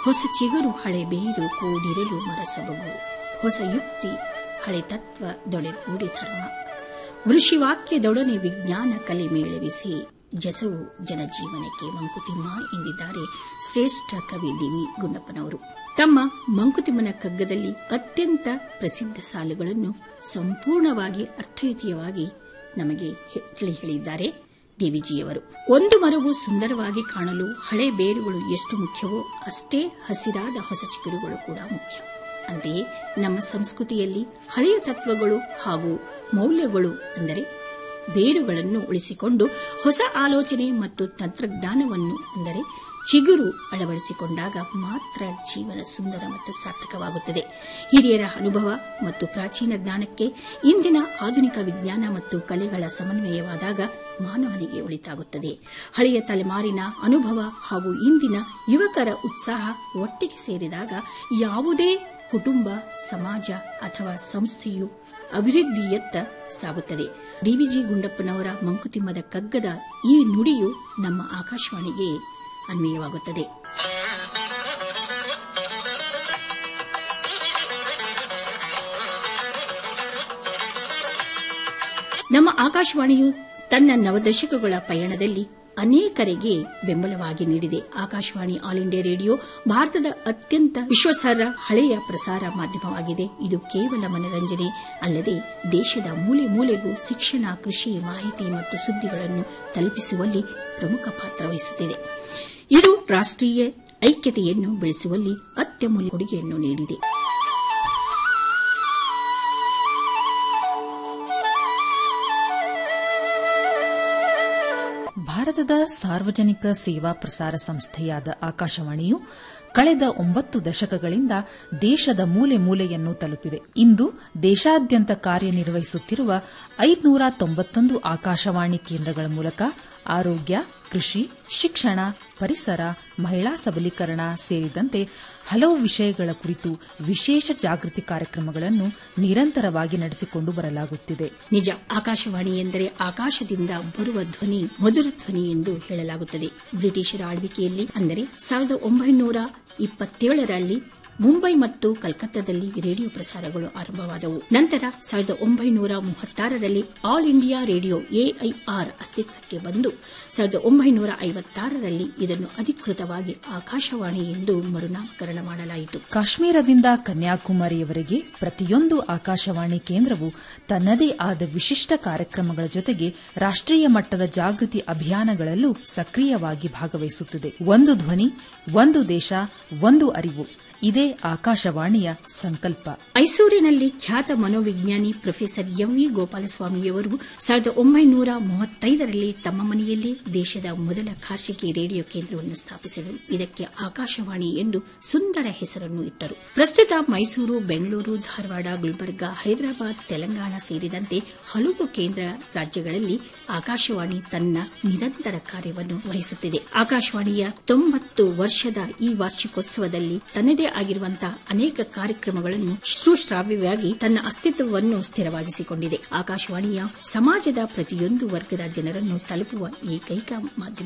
ಹೊಸ ಚಿಗುರು ಹಳೆ ಬೇರು ಕೂಡಿರಲು ಮರಸಬಗು ಹೊಸ ಯುಕ್ತಿ ಹಳೆ ತತ್ವ ದೊಳೆಗೂಡಿ ಧರ್ಮ ವೃಷಿವಾಕ್ಯದೊಡನೆ ವಿಜ್ಞಾನ ಕಲೆ ಮೇಳವಿಸಿ ಜಸವು ಜನಜೀವನಕ್ಕೆ ಮಂಕುತಿಮ್ಮ ಎಂದಿದ್ದಾರೆ ಶ್ರೇಷ್ಠ ಕವಿ ಡಿವಿ ಗುಂಡಪ್ಪನವರು ತಮ್ಮ ಮಂಕುತಿಮ್ಮನ ಕಗ್ಗದಲ್ಲಿ ಅತ್ಯಂತ ಪ್ರಸಿದ್ಧ ಸಾಲುಗಳನ್ನು ಸಂಪೂರ್ಣವಾಗಿ ಅರ್ಥಯುತೀಯವಾಗಿ ನಮಗೆ ತಿಳಿ ಹೇಳಿದ್ದಾರೆ ಡಿವಿಜಿಯವರು ಒಂದು ಮರವು ಸುಂದರವಾಗಿ ಕಾಣಲು ಹಳೆ ಬೇರುಗಳು ಎಷ್ಟು ಮುಖ್ಯವೋ ಅಷ್ಟೇ ಹಸಿರಾದ ಹೊಸ ಚಿಗುರುಗಳು ಕೂಡ ಮುಖ್ಯ ಅಂತೆಯೇ ನಮ್ಮ ಸಂಸ್ಕೃತಿಯಲ್ಲಿ ಹಳೆಯ ತತ್ವಗಳು ಹಾಗೂ ಮೌಲ್ಯಗಳು ಅಂದರೆ ಬೇರುಗಳನ್ನು ಉಳಿಸಿಕೊಂಡು ಹೊಸ ಆಲೋಚನೆ ಮತ್ತು ತಂತ್ರಜ್ಞಾನವನ್ನು ಅಂದರೆ ಚಿಗುರು ಅಳವಡಿಸಿಕೊಂಡಾಗ ಮಾತ್ರ ಜೀವನ ಸುಂದರ ಮತ್ತು ಸಾರ್ಥಕವಾಗುತ್ತದೆ ಹಿರಿಯರ ಅನುಭವ ಮತ್ತು ಪ್ರಾಚೀನ ಜ್ಞಾನಕ್ಕೆ ಇಂದಿನ ಆಧುನಿಕ ವಿಜ್ಞಾನ ಮತ್ತು ಕಲೆಗಳ ಸಮನ್ವಯವಾದಾಗ ಮಾನವನಿಗೆ ಒಳಿತಾಗುತ್ತದೆ ಹಳೆಯ ತಲೆಮಾರಿನ ಅನುಭವ ಹಾಗೂ ಇಂದಿನ ಯುವಕರ ಉತ್ಸಾಹ ಒಟ್ಟಿಗೆ ಸೇರಿದಾಗ ಯಾವುದೇ ಕುಟುಂಬ ಸಮಾಜ ಅಥವಾ ಸಂಸ್ಥೆಯು ಅಭಿವೃದ್ಧಿಯತ್ತ ಸಾಗುತ್ತದೆ ಡಿವಿಜಿ ಗುಂಡಪ್ಪನವರ ಮಂಕುತಿಮ್ಮದ ಕಗ್ಗದ ಈ ನುಡಿಯು ನಮ್ಮ ಆಕಾಶವಾಣಿಗೆ ಅನ್ವಯವಾಗುತ್ತದೆ ನಮ್ಮ ಆಕಾಶವಾಣಿಯು ತನ್ನ ನವದಶಕಗಳ ಪಯಣದಲ್ಲಿ ಅನೇಕರಿಗೆ ಬೆಂಬಲವಾಗಿ ನೀಡಿದೆ ಆಕಾಶವಾಣಿ ಆಲ್ ಇಂಡಿಯಾ ರೇಡಿಯೋ ಭಾರತದ ಅತ್ಯಂತ ವಿಶ್ವಾಸಾರ್ಹ ಹಳೆಯ ಪ್ರಸಾರ ಮಾಧ್ಯಮವಾಗಿದೆ ಇದು ಕೇವಲ ಮನರಂಜನೆ ಅಲ್ಲದೆ ದೇಶದ ಮೂಲೆ ಮೂಲೆಗೂ ಶಿಕ್ಷಣ ಕೃಷಿ ಮಾಹಿತಿ ಮತ್ತು ಸುದ್ದಿಗಳನ್ನು ತಲುಪಿಸುವಲ್ಲಿ ಪ್ರಮುಖ ಪಾತ್ರ ವಹಿಸುತ್ತಿದೆ ಇದು ರಾಷ್ಟೀಯ ಐಕ್ಯತೆಯನ್ನು ಬೆಳೆಸುವಲ್ಲಿ ಅತ್ಯಮೂಲ್ಯ ಕೊಡುಗೆಯನ್ನು ನೀಡಿದೆ ಭಾರತದ ಸಾರ್ವಜನಿಕ ಸೇವಾ ಪ್ರಸಾರ ಸಂಸ್ಥೆಯಾದ ಆಕಾಶವಾಣಿಯು ಕಳೆದ ಒಂಬತ್ತು ದಶಕಗಳಿಂದ ದೇಶದ ಮೂಲೆ ಮೂಲೆಯನ್ನು ತಲುಪಿದೆ ಇಂದು ದೇಶಾದ್ಯಂತ ಕಾರ್ಯನಿರ್ವಹಿಸುತ್ತಿರುವ ಐದುನೂರ ತೊಂಬತ್ತೊಂದು ಆಕಾಶವಾಣಿ ಕೇಂದ್ರಗಳ ಮೂಲಕ ಆರೋಗ್ಯ ಕೃಷಿ ಶಿಕ್ಷಣ ಪರಿಸರ ಮಹಿಳಾ ಸಬಲೀಕರಣ ಸೇರಿದಂತೆ ಹಲವು ವಿಷಯಗಳ ಕುರಿತು ವಿಶೇಷ ಜಾಗೃತಿ ಕಾರ್ಯಕ್ರಮಗಳನ್ನು ನಿರಂತರವಾಗಿ ನಡೆಸಿಕೊಂಡು ಬರಲಾಗುತ್ತಿದೆ ನಿಜ ಆಕಾಶವಾಣಿ ಎಂದರೆ ಆಕಾಶದಿಂದ ಬರುವ ಧ್ವನಿ ಮಧುರ ಧ್ವನಿ ಎಂದು ಹೇಳಲಾಗುತ್ತದೆ ಬ್ರಿಟಿಷರ ಆಳ್ವಿಕೆಯಲ್ಲಿ ಅಂದರೆ ಸಾವಿರದ ಒಂಬೈನೂರ ಇಪ್ಪತ್ತೇಳರಲ್ಲಿ ಮುಂಬೈ ಮತ್ತು ಕಲ್ಕತ್ತಾದಲ್ಲಿ ರೇಡಿಯೋ ಪ್ರಸಾರಗಳು ಆರಂಭವಾದವು ನಂತರ ಸಾವಿರದ ಒಂಬೈನೂರ ಮೂವತ್ತಾರರಲ್ಲಿ ಆಲ್ ಇಂಡಿಯಾ ರೇಡಿಯೋ ಎಐಆರ್ ಅಸ್ತಿತ್ವಕ್ಕೆ ಬಂದು ಸಾವಿರದ ಒಂಬೈನೂರ ಐವತ್ತಾರರಲ್ಲಿ ಇದನ್ನು ಅಧಿಕೃತವಾಗಿ ಆಕಾಶವಾಣಿ ಎಂದು ಮರುನಾಮಕರಣ ಮಾಡಲಾಯಿತು ಕಾಶ್ಮೀರದಿಂದ ಕನ್ಯಾಕುಮಾರಿಯವರೆಗೆ ಪ್ರತಿಯೊಂದು ಆಕಾಶವಾಣಿ ಕೇಂದ್ರವು ತನ್ನದೇ ಆದ ವಿಶಿಷ್ಟ ಕಾರ್ಯಕ್ರಮಗಳ ಜೊತೆಗೆ ರಾಷ್ಟೀಯ ಮಟ್ಟದ ಜಾಗೃತಿ ಅಭಿಯಾನಗಳಲ್ಲೂ ಸಕ್ರಿಯವಾಗಿ ಭಾಗವಹಿಸುತ್ತಿದೆ ಒಂದು ಧ್ವನಿ ಒಂದು ದೇಶ ಒಂದು ಅರಿವು ಇದೇ ಆಕಾಶವಾಣಿಯ ಸಂಕಲ್ಪ ಮೈಸೂರಿನಲ್ಲಿ ಖ್ಯಾತ ಮನೋವಿಜ್ಞಾನಿ ಪ್ರೊಫೆಸರ್ ಎಂ ವಿ ಗೋಪಾಲಸ್ವಾಮಿಯವರು ಸಾವಿರದ ಒಂಬೈನೂರ ಮೂವತ್ತೈದರಲ್ಲಿ ತಮ್ಮ ಮನೆಯಲ್ಲೇ ದೇಶದ ಮೊದಲ ಖಾಸಗಿ ರೇಡಿಯೋ ಕೇಂದ್ರವನ್ನು ಸ್ಥಾಪಿಸಿದರು ಇದಕ್ಕೆ ಆಕಾಶವಾಣಿ ಎಂದು ಸುಂದರ ಹೆಸರನ್ನು ಇಟ್ಟರು ಪ್ರಸ್ತುತ ಮೈಸೂರು ಬೆಂಗಳೂರು ಧಾರವಾಡ ಗುಲ್ಬರ್ಗಾ ಹೈದರಾಬಾದ್ ತೆಲಂಗಾಣ ಸೇರಿದಂತೆ ಹಲವು ಕೇಂದ್ರ ರಾಜ್ಯಗಳಲ್ಲಿ ಆಕಾಶವಾಣಿ ತನ್ನ ನಿರಂತರ ಕಾರ್ಯವನ್ನು ವಹಿಸುತ್ತಿದೆ ಆಕಾಶವಾಣಿಯ ತೊಂಬತ್ತು ವರ್ಷದ ಈ ವಾರ್ಷಿಕೋತ್ಸವದಲ್ಲಿ ತನ್ನದೇ ಆಗಿರುವಂತಹ ಅನೇಕ ಕಾರ್ಯಕ್ರಮಗಳನ್ನು ಸುಶ್ರಾವ್ಯವಾಗಿ ತನ್ನ ಅಸ್ತಿತ್ವವನ್ನು ಸ್ಥಿರವಾಗಿಸಿಕೊಂಡಿದೆ ಆಕಾಶವಾಣಿಯ ಸಮಾಜದ ಪ್ರತಿಯೊಂದು ವರ್ಗದ ಜನರನ್ನು ತಲುಪುವ ಏಕೈಕ ಮಾಧ್ಯಮ